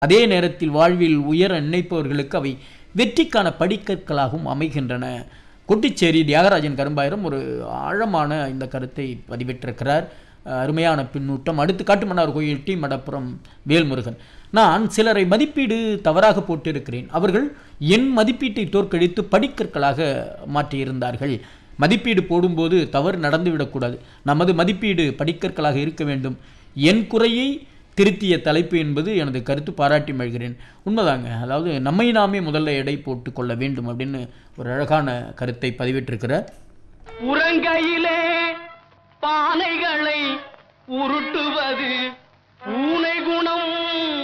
அதே நேரத்தில் வாழ்வில் உயர நினைப்பவர்களுக்கு அவை வெற்றிக்கான படிக்கற்களாகவும் அமைகின்றன கொட்டிச்சேரி தியாகராஜன் கரும்பாயிரம் ஒரு ஆழமான இந்த கருத்தை பதிவிட்டிருக்கிறார் அஹ் அருமையான பின்னூட்டம் அடுத்து காட்டுமன்னார் கோயில் டி மடப்புறம் வேல்முருகன் நான் சிலரை மதிப்பீடு தவறாக போட்டிருக்கிறேன் அவர்கள் என் மதிப்பீட்டை தோற்கடித்து படிக்கற்களாக மாற்றியிருந்தார்கள் மதிப்பீடு போடும்போது தவறு நடந்துவிடக்கூடாது நமது மதிப்பீடு படிக்கற்களாக இருக்க வேண்டும் என் குறையை திருத்திய தலைப்பு என்பது எனது கருத்து பாராட்டி மழ்கிறேன் உண்மைதாங்க அதாவது நம்மை நாமே முதல்ல எடை போட்டு கொள்ள வேண்டும் அப்படின்னு ஒரு அழகான கருத்தை பதிவிட்டிருக்கிறார் உறங்கையிலே பானைகளை உருட்டுவது பூனை குணம்